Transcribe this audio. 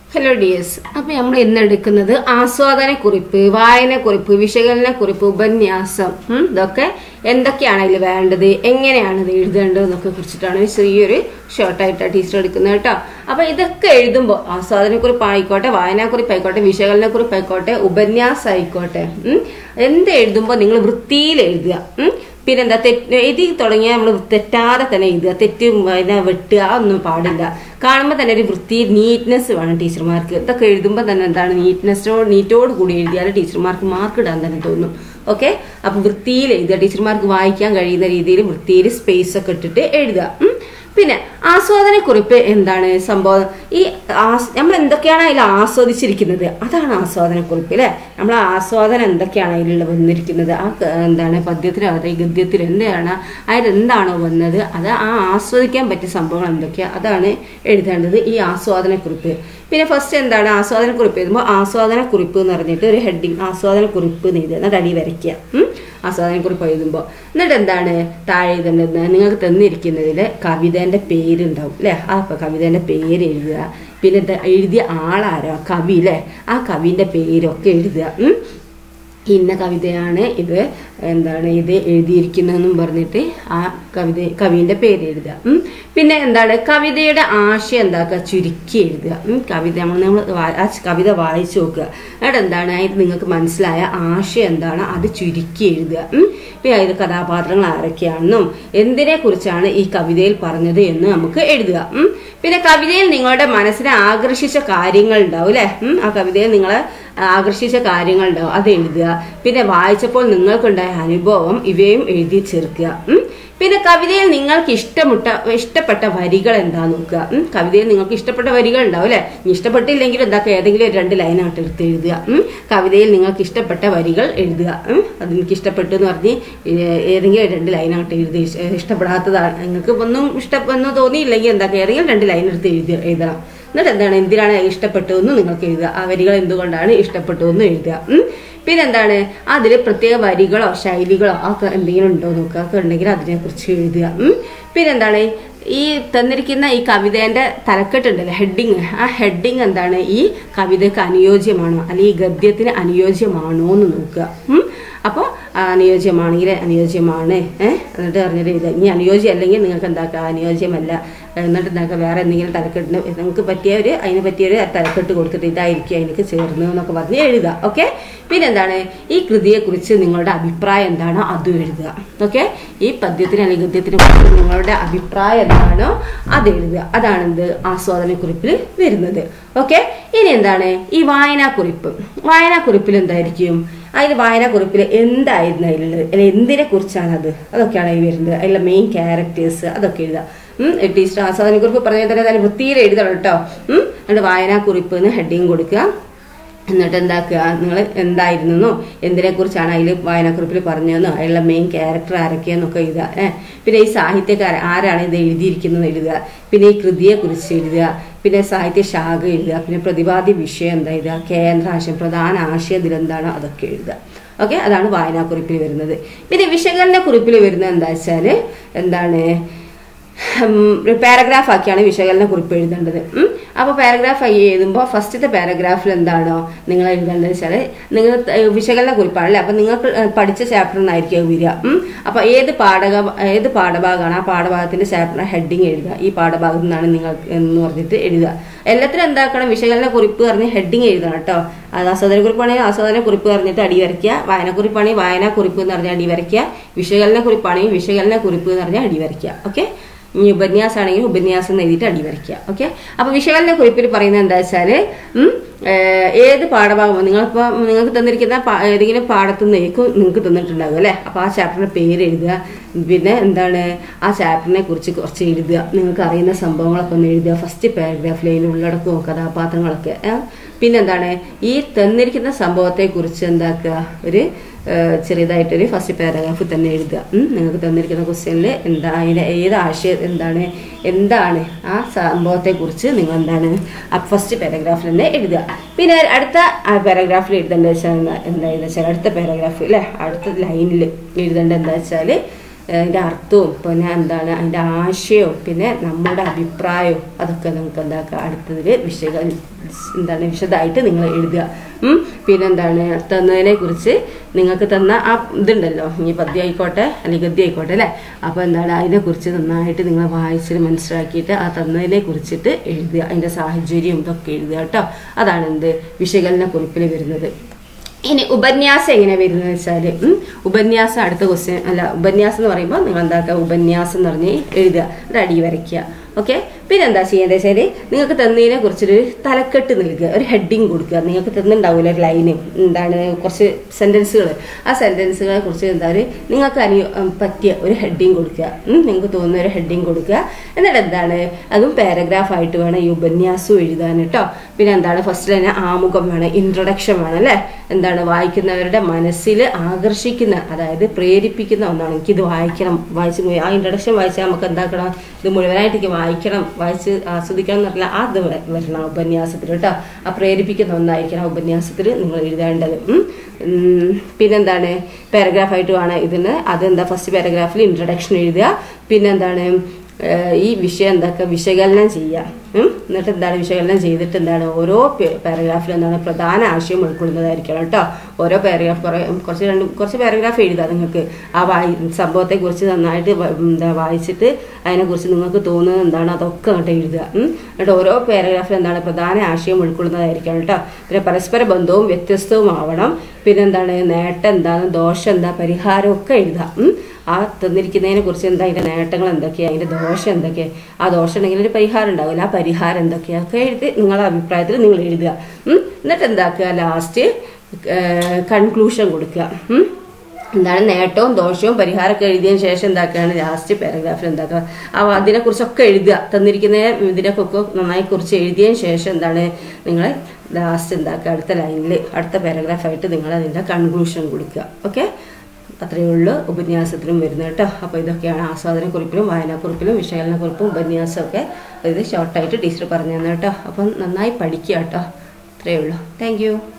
Hello ഡിയസ് അപ്പൊ നമ്മൾ ഇന്ന് എടുക്കുന്നത് ആസ്വാദന കുറിപ്പ് വായന കുറിപ്പ് വിശകലന കുറിപ്പ് ഉപന്യാസം ഉം, ഇതൊക്കെ എന്തൊക്കെയാണ് ഇതിൽ വേണ്ടത് എങ്ങനെയാണ് ഇത് എഴുതേണ്ടത് എന്നൊക്കെ കുറിച്ചിട്ടാണ് ഒരു ചെറിയൊരു ഷോർട്ടായിട്ട് ടീച്ചർ എടുക്കുന്നത് കേട്ടോ അപ്പൊ ഇതൊക്കെ എഴുതുമ്പോൾ ആസ്വാദനക്കുറിപ്പ് ആയിക്കോട്ടെ വായനാക്കുറിപ്പ് ആയിക്കോട്ടെ വിശകലനക്കുറിപ്പ് ആയിക്കോട്ടെ ഉപന്യാസം ആയിക്കോട്ടെ ഉം, എന്ത് എഴുതുമ്പോൾ നിങ്ങൾ വൃത്തിയിൽ എഴുതുക ഉം. പിന്നെന്താ തെറ്റ് എഴുതി തുടങ്ങിയാൽ നമ്മൾ തെറ്റാതെ തന്നെ എഴുതുക തെറ്റ് പിന്നെ വെട്ടുക ഒന്നും പാടില്ല കാണുമ്പോൾ തന്നെ ഒരു വൃത്തി നീറ്റ്നെസ് വേണം ടീച്ചർമാർക്ക് ഇതൊക്കെ എഴുതുമ്പോൾ തന്നെ എന്താണ് നീറ്റ്നെസ്സോട് നീറ്റോട് കൂടി എഴുതിയാൽ ടീച്ചർമാർക്ക് മാർക്ക് ഇടാൻ തന്നെ തോന്നും ഓക്കെ അപ്പൊ വൃത്തിയിൽ എഴുതുക ടീച്ചർമാർക്ക് വായിക്കാൻ കഴിയുന്ന രീതിയിൽ വൃത്തിയിൽ സ്പേസ് ഒക്കെ ഇട്ടിട്ട് എഴുതുക ഉം. പിന്നെ ആസ്വാദനക്കുറിപ്പ് എന്താണ് സംഭവം ഈ ആസ്- നമ്മൾ എന്തൊക്കെയാണ് അതിൽ ആസ്വദിച്ചിരിക്കുന്നത് അതാണ് ആസ്വാദനക്കുറിപ്പ് അല്ലെ നമ്മൾ ആസ്വാദനം എന്തൊക്കെയാണ് അതിലുള്ള വന്നിരിക്കുന്നത് ആ ക- എന്താണ് പദ്യത്തിൽ അതായത് ഗദ്യത്തിൽ എന്താണ് അതിലെന്താണോ വന്നത് അത് ആ ആസ്വദിക്കാൻ പറ്റിയ സംഭവങ്ങൾ എന്തൊക്കെയാ അതാണ് എഴുതേണ്ടത് ഈ ആസ്വാദനക്കുറിപ്പ് പിന്നെ ഫസ്റ്റ് എന്താണ് ആസ്വാദനക്കുറിപ്പ് എഴുതുമ്പോൾ ആസ്വാദനക്കുറിപ്പ് എന്ന് പറഞ്ഞിട്ട് ഒരു ഹെഡിങ് ആസ്വാദനക്കുറിപ്പ് എന്ന് എഴുതുക എന്നിട്ട് അടി വരയ്ക്കുക ഉം. ആസ്വാദനക്കുറിപ്പ് എഴുതുമ്പോൾ എന്നിട്ട് എന്താണ് താഴെ എഴുതേണ്ടത് നിങ്ങൾക്ക് തന്നിരിക്കുന്നതിൽ കവിതേൻ്റെ പേരുണ്ടാവും അല്ലേ ആ കവിതേൻ്റെ പേര് എഴുതുക പിന്നെ ഇത് എഴുതിയ ആളാരോ കവി അല്ലേ ആ കവിൻ്റെ പേരൊക്കെ എഴുതുക ഉം. ഇന്ന കവിതയാണ് ഇത് എന്താണ് ഇത് എഴുതിയിരിക്കുന്നതെന്നും പറഞ്ഞിട്ട് ആ കവിത കവിന്റെ പേര് എഴുതുക ഉം. പിന്നെ എന്താണ് കവിതയുടെ ആശയം എന്താക്കുക ചുരുക്കി എഴുതുക ഉം. കവിത നമ്മൾ നമ്മൾ വാ- ആ കവിത വായിച്ചു നോക്കുക എന്നിട്ട് എന്താണ് അതിന് നിങ്ങൾക്ക് മനസ്സിലായ ആശയം എന്താണ് അത് ചുരുക്കി എഴുതുക ഉം. പിന്നെ അതിൽ കഥാപാത്രങ്ങൾ ആരൊക്കെയാണെന്നും എന്തിനെ കുറിച്ചാണ് ഈ കവിതയിൽ പറഞ്ഞത് എന്ന് നമുക്ക് എഴുതുക ഉം. പിന്നെ കവിതയിൽ നിങ്ങളുടെ മനസ്സിനെ ആകർഷിച്ച കാര്യങ്ങൾ ഉണ്ടാവും അല്ലെ ആ കവിതയിൽ നിങ്ങളെ ആകർഷിച്ച കാര്യങ്ങൾ ഉണ്ടാവും അത് എഴുതുക പിന്നെ വായിച്ചപ്പോൾ നിങ്ങൾക്കുണ്ടായ അനുഭവം ഇവയും എഴുതി ചേർക്കുക ഉം. പിന്നെ കവിതയിൽ നിങ്ങൾക്ക് ഇഷ്ടമുട്ട ഇഷ്ടപ്പെട്ട വരികൾ എന്താ നോക്കുക ഉം. കവിതയിൽ നിങ്ങൾക്ക് ഇഷ്ടപ്പെട്ട വരികൾ ഉണ്ടാവും അല്ലെ ഇഷ്ടപ്പെട്ടില്ലെങ്കിലും എന്താക്കുക ഏതെങ്കിലും ഒരു രണ്ട് ലൈനായിട്ട് എടുത്ത് എഴുതുക ഉം. കവിതയിൽ നിങ്ങൾക്ക് ഇഷ്ടപ്പെട്ട വരികൾ എഴുതുക ഉം. അത് എനിക്ക് ഇഷ്ടപ്പെട്ടു എന്ന് പറഞ്ഞ് ഏ- ഏതെങ്കിലും ഒരു രണ്ട് ലൈനായിട്ട് എഴുതി ഇഷ്- ഇഷ്ടപ്പെടാത്തതാണ് നിങ്ങൾക്ക് ഒന്നും ഇഷ്ടപ്പെന്ന് തോന്നിയില്ലെങ്കിൽ എന്താക്കുക ഏതെങ്കിലും രണ്ട് ലൈൻ എടുത്ത് എഴുതി എഴുതണം എന്നിട്ട് എന്താണ് എന്തിനാണ് ഇഷ്ടപ്പെട്ടതെന്ന് നിങ്ങൾക്ക് എഴുതുക ആ വരികൾ എന്തുകൊണ്ടാണ് ഇഷ്ടപ്പെട്ടതെന്ന് എഴുതുക ഉം. പിന്നെന്താണ് അതിൽ പ്രത്യേക വരികളോ ശൈലികളോ ഒക്കെ എന്തെങ്കിലും ഉണ്ടോ നോക്കുക ഒക്കെ ഉണ്ടെങ്കിൽ അതിനെക്കുറിച്ച് എഴുതുക ഉം. പിന്നെന്താണ് ഈ തന്നിരിക്കുന്ന ഈ കവിതേന്റെ തലക്കെട്ടുണ്ടല്ലോ ഹെഡിങ് ആ ഹെഡിങ് എന്താണ് ഈ കവിതയ്ക്ക് അനുയോജ്യമാണോ അല്ലെങ്കിൽ ഈ ഗദ്യത്തിന് അനുയോജ്യമാണോ എന്ന് നോക്കുക ഉം. അപ്പോൾ അനുയോജ്യമാണെങ്കിൽ അനുയോജ്യമാണ് ഏഹ് എന്നിട്ട് പറഞ്ഞിട്ട് ഇത് ഇനി അനുയോജ്യം അല്ലെങ്കിൽ നിങ്ങൾക്ക് എന്താക്കുക അനുയോജ്യമല്ല എന്നിട്ട് എന്താക്കുക വേറെ എന്തെങ്കിലും തലക്കെട്ടിന് നിങ്ങൾക്ക് പറ്റിയ ഒരു അതിന് പറ്റിയ ഒരു തലക്കെട്ട് കൊടുത്തിട്ട് ഇതായിരിക്കും എനിക്ക് ചേർന്ന് എന്നൊക്കെ പറഞ്ഞ് എഴുതുക ഓക്കെ പിന്നെ എന്താണ് ഈ കൃതിയെക്കുറിച്ച് നിങ്ങളുടെ അഭിപ്രായം എന്താണോ അതും എഴുതുക ഓക്കെ ഈ പദ്യത്തിന് അല്ലെങ്കിൽ ഗദ്യത്തിനെ കുറിച്ച് നിങ്ങളുടെ അഭിപ്രായം എന്താണോ അത് എഴുതുക അതാണ് എന്ത് ആസ്വാദനക്കുറിപ്പിൽ വരുന്നത് ഓക്കെ ഇനി എന്താണ് ഈ വായനാക്കുറിപ്പ് വായനാക്കുറിപ്പിൽ എന്തായിരിക്കും അതിൽ വായനാക്കുറിപ്പിൽ എന്തായിരുന്നു അതിലുള്ളത് അല്ലെ എന്തിനെ കുറിച്ചാണ് അത് അതൊക്കെയാണ് അതിൽ വരുന്നത് അതിലെ മെയിൻ ക്യാരക്ടേഴ്സ് അതൊക്കെ എഴുതുക ഉം, ടീച്ചർ ആസ്വാദനക്കുറിപ്പ് പറഞ്ഞാൽ തന്നെ നല്ല വൃത്തിയിൽ എഴുതണം കേട്ടോ ഉം, എന്നിട്ട് വായനാക്കുറിപ്പ് എന്ന് ഹെഡിങ് കൊടുക്കുക എന്നിട്ട് എന്താക്കുക നിങ്ങൾ എന്തായിരുന്നെന്നോ എന്തിനെ കുറിച്ചാണ് അതിൽ വായനാക്കുറിപ്പിൽ പറഞ്ഞതെന്നോ അതിലുള്ള മെയിൻ ക്യാരക്ടർ ആരൊക്കെയെന്നൊക്കെ എഴുതുക ഏഹ് പിന്നെ ഈ സാഹിത്യകാരൻ ആരാണ് ഇത് എഴുതിയിരിക്കുന്നത് എഴുതുക പിന്നെ ഈ കൃതിയെ കുറിച്ച് എഴുതുക പിന്നെ സാഹിത്യ ശാഖ എഴുതുക പിന്നെ പ്രതിപാദ്യ വിഷയം എന്താ എഴുതുക കേന്ദ്ര ആശയം പ്രധാന ആശയം ഇതിലെന്താണോ അതൊക്കെ എഴുതുക ഓക്കെ അതാണ് വായനാക്കുറിപ്പിൽ വരുന്നത് പിന്നെ വിശകലന കുറിപ്പിൽ വരുന്നത് എന്താ വെച്ചാൽ എന്താണ് പാരഗ്രാഫ് ആക്കിയാണ് വിശകലന കുറിപ്പ് എഴുതേണ്ടത് ഉം. അപ്പോൾ പാരഗ്രാഫ് ആയി എഴുതുമ്പോൾ ഫസ്റ്റത്തെ പാരഗ്രാഫിൽ എന്താണോ നിങ്ങൾ എഴുതേണ്ടത് വെച്ചാൽ നിങ്ങൾ ത- വിശകലന കുറിപ്പാണ് അല്ലേ അപ്പം നിങ്ങൾക്ക് ഏഹ്, പഠിച്ച ചാപ്റ്ററിനായിരിക്കും അത് വരിക ഉം. അപ്പോൾ ഏത് പാഠക ഏത് പാഠഭാഗമാണ് ആ പാഠഭാഗത്തിന്റെ ചാപ്റ്റർ ഹെഡിങ് എഴുതുക ഈ പാഠഭാഗത്തു നിന്നാണ് നിങ്ങൾ എന്ന് പറഞ്ഞിട്ട് എഴുതുക എല്ലാത്തിനും എന്താക്കണം വിശകലന കുറിപ്പ് പറഞ്ഞ് ഹെഡിങ് എഴുതണം കേട്ടോ അത് ആസ്വാദന കുറിപ്പാണെങ്കിൽ ആസ്വാദന കുറിപ്പ് പറഞ്ഞിട്ട് അടി വരയ്ക്കുക വായനക്കുറിപ്പാണെങ്കിൽ വായനാ കുറിപ്പ് എന്ന് പറഞ്ഞാൽ അടി വരയ്ക്കുക വിശകലന കുറിപ്പാണെങ്കിൽ വിശകലന കുറിപ്പ് എന്ന് പറഞ്ഞാൽ അടി വരയ്ക്കുക ഓക്കെ ഇനി ഉപന്യാസമാണെങ്കിൽ ഉപന്യാസം എന്ന് എഴുതിയിട്ട് അടി വരയ്ക്കുക ഓക്കെ അപ്പൊ വിശകലന കുറിപ്പിൽ പറയുന്നത് എന്താ വെച്ചാല് ഉം, ഏഹ്, ഏത് പാഠഭാഗമോ നിങ്ങളിപ്പോ നിങ്ങൾക്ക് തന്നിരിക്കുന്ന പാ- ഏതെങ്കിലും പാഠത്തു നിന്നേക്കും നിങ്ങൾക്ക് തന്നിട്ടുണ്ടാകും അല്ലെ അപ്പൊ ആ ചാപ്റ്ററിന്റെ പേര് എഴുതുക പിന്നെ എന്താണ് ആ ചാപ്റ്ററിനെ കുറിച്ച് കുറച്ച് എഴുതുക നിങ്ങൾക്ക് അറിയുന്ന സംഭവങ്ങളൊക്കെ ഒന്ന് എഴുതുക ഫസ്റ്റ് പാരഗ്രാഫിൽ അതിൽ ഉള്ളടക്കവും കഥാപാത്രങ്ങളൊക്കെ ഏഹ്. പിന്നെന്താണ് ഈ തന്നിരിക്കുന്ന സംഭവത്തെ കുറിച്ച് എന്താക്കുക ഒരു ഏഹ്, ചെറിയതായിട്ടൊരു ഫസ്റ്റ് പാരഗ്രാഫ് തന്നെ എഴുതുക ഉം. നിങ്ങൾക്ക് തന്നിരിക്കുന്ന ക്വസ്റ്റ്യനിൽ എന്താ അതിന്റെ ഏത് ആശയം എന്താണ് എന്താണ് ആ സംഭവത്തെ കുറിച്ച് നിങ്ങൾ എന്താണ് ആ ഫസ്റ്റ് പാരഗ്രാഫിൽ തന്നെ എഴുതുക പിന്നെ അടുത്ത പാരഗ്രാഫിൽ എഴുതേണ്ടത് വെച്ചാൽ എന്താ എന്താ വെച്ചാൽ അടുത്ത പാരഗ്രാഫ് അല്ലെ അടുത്ത ലൈനിൽ എഴുതേണ്ടത് എന്താ വെച്ചാൽ അതിൻ്റെ അർത്ഥവും പിന്നെ എന്താണ് അതിൻ്റെ ആശയവും പിന്നെ നമ്മുടെ അഭിപ്രായവും അതൊക്കെ നമുക്ക് എന്താക്കുക അടുത്തതിൽ വിശക എന്താണ് വിശദമായിട്ട് നിങ്ങൾ എഴുതുക ഉം. പിന്നെന്താണ് തന്നതിനെ കുറിച്ച് നിങ്ങൾക്ക് തന്ന ആ ഇതുണ്ടല്ലോ ഇനി പദ്യം ആയിക്കോട്ടെ അല്ലെങ്കിൽ ഗദ്യം ആയിക്കോട്ടെ അല്ലേ അപ്പോൾ എന്താണ് അതിനെക്കുറിച്ച് നന്നായിട്ട് നിങ്ങൾ വായിച്ച് മനസ്സിലാക്കിയിട്ട് ആ തന്നതിനെ കുറിച്ചിട്ട് എഴുതുക അതിൻ്റെ സാഹചര്യം ഇതൊക്കെ എഴുതുക കേട്ടോ അതാണ് എന്ത് വിശകലന കുറിപ്പിൽ വരുന്നത് ഇനി ഉപന്യാസം എങ്ങനെ വരുന്നത് വെച്ചാൽ ഉപന്യാസം അടുത്ത ക്വസ്റ്റ്യൻ അല്ല ഉപന്യാസം എന്ന് പറയുമ്പോൾ നിങ്ങൾ എന്താക്കുക ഉപന്യാസം എന്ന് പറഞ്ഞ് എഴുതുക ഒരു അടി വരയ്ക്കുക ഓക്കെ പിന്നെ എന്താ ചെയ്യേണ്ടത് വെച്ചാൽ നിങ്ങൾക്ക് തന്നതിനെ കുറിച്ചൊരു തലക്കെട്ട് നൽകുക ഒരു ഹെഡിങ് കൊടുക്കുക നിങ്ങൾക്ക് തന്നിട്ടുണ്ടാവില്ല ഒരു ലൈന് എന്താണ് കുറച്ച് സെൻറ്റൻസുകൾ ആ സെൻറ്റൻസുകളെ കുറിച്ച് എന്താ ഒരു നിങ്ങൾക്ക് അനു പറ്റിയ ഒരു ഹെഡിങ് കൊടുക്കുക ഉം, നിങ്ങൾക്ക് തോന്നുന്ന ഒരു ഹെഡിങ് കൊടുക്കുക എന്നിട്ട് എന്താണ് അതും പാരഗ്രാഫ് ആയിട്ട് വേണം ഈ ഉപന്യാസവും എഴുതാൻ കേട്ടോ പിന്നെ എന്താണ് ഫസ്റ്റ് തന്നെ ആമുഖം വേണം ഇൻട്രൊഡക്ഷൻ വേണം അല്ലേ എന്താണ് വായിക്കുന്നവരുടെ മനസ്സിൽ ആകർഷിക്കുന്ന അതായത് പ്രേരിപ്പിക്കുന്ന ഒന്നാണ് എനിക്കിത് വായിക്കണം വായിച്ച് മുഴുവൻ- ആ ഇൻട്രൊഡക്ഷൻ വായിച്ചാൽ നമുക്ക് എന്താക്കണം ഇത് മുഴുവനായിട്ട് എനിക്ക് വായിക്കണം വായിച്ച് ആസ്വദിക്കണം എന്ന് പറഞ്ഞാൽ അത് വ- വരണം ഉപന്യാസത്തിൽ കേട്ടോ ആ പ്രേരിപ്പിക്കുന്ന ഒന്നായിരിക്കണം ആ ഉപന്യാസത്തിൽ നിങ്ങൾ എഴുതേണ്ടത് ഉം. ഉം, പിന്നെന്താണ് പാരഗ്രാഫായിട്ട് വേണം ഇതിന് അതെന്താ ഫസ്റ്റ് പാരഗ്രാഫിൽ ഇൻട്രൊഡക്ഷൻ എഴുതുക പിന്നെന്താണ് ഏഹ് ഈ വിഷയം എന്താക്കുക വിശകലനം ചെയ്യുക ഉം? എന്നിട്ട് എന്താണ് വിശകലനം ചെയ്തിട്ട് എന്താണ് ഓരോ പാരഗ്രാഫിലും എന്താണ് പ്രധാന ആശയം ഉൾക്കൊള്ളുന്നതായിരിക്കണം കേട്ടോ ഓരോ പാരഗ്രാഫ് കുറേ കുറച്ച് രണ്ട് കുറച്ച് പാരഗ്രാഫ് എഴുതാം നിങ്ങൾക്ക് ആ വായി സംഭവത്തെക്കുറിച്ച് നന്നായിട്ട് വ- എന്താ വായിച്ചിട്ട് അതിനെക്കുറിച്ച് നിങ്ങൾക്ക് തോന്നുന്നത് എന്താണ് അതൊക്കെ അങ്ങോട്ട് എഴുതുക ഉം? എന്നിട്ട് ഓരോ പാരഗ്രാഫിൽ എന്താണ് പ്രധാന ആശയം ഉൾക്കൊള്ളുന്നതായിരിക്കണം കേട്ടോ പിന്നെ പരസ്പര ബന്ധവും വ്യത്യസ്തവും ആവണം പിന്നെ എന്താണ് നേട്ടം എന്താണ് ദോഷം എന്താ പരിഹാരം ഒക്കെ എഴുതാം ഉം? ആ തന്നിരിക്കുന്നതിനെ കുറിച്ച് എന്താ അതിന്റെ നേട്ടങ്ങൾ എന്തൊക്കെയാണ് അതിന്റെ ദോഷം എന്തൊക്കെയാണ് ആ ദോഷം ഉണ്ടെങ്കിൽ ഒരു പരിഹാരം ഉണ്ടാവില്ല ആ പരിഹാരം എന്തൊക്കെയൊക്കെ എഴുതി നിങ്ങളുടെ അഭിപ്രായത്തിൽ നിങ്ങൾ എഴുതുക ഉം? എന്നിട്ട് എന്താക്കുക ലാസ്റ്റ് കൺക്ലൂഷൻ കൊടുക്കുക ഉം? എന്താണ് നേട്ടവും ദോഷവും പരിഹാരമൊക്കെ എഴുതിയതിന് ശേഷം എന്താക്കുകയാണ് ലാസ്റ്റ് പാരഗ്രാഫിൽ എന്താക്കുക ആ അതിനെക്കുറിച്ചൊക്കെ എഴുതുക തന്നിരിക്കുന്ന ഇതിനെയൊക്കെ നന്നായി കുറിച്ച് എഴുതിയതിന് ശേഷം എന്താണ് നിങ്ങൾ ലാസ്റ്റ് എന്താക്കുക അടുത്ത ലൈനിൽ അടുത്ത പാരഗ്രാഫായിട്ട് നിങ്ങൾ അതിൻ്റെ കൺക്ലൂഷൻ കൊടുക്കുക ഓക്കെ അത്രയേ ഉള്ളൂ ഉപന്യാസത്തിനും വരുന്നത് കേട്ടോ അപ്പോൾ ഇതൊക്കെയാണ് ആസ്വാദനക്കുറിപ്പിലും വായനാക്കുറിപ്പിലും വിശകലനക്കുറിപ്പും ഉപന്യാസമൊക്കെ ഇത് ഷോർട്ടായിട്ട് ടീച്ചർ പറഞ്ഞു തന്നെ കേട്ടോ അപ്പം നന്നായി പഠിക്കുക കേട്ടോ അത്രയേ ഉള്ളൂ താങ്ക്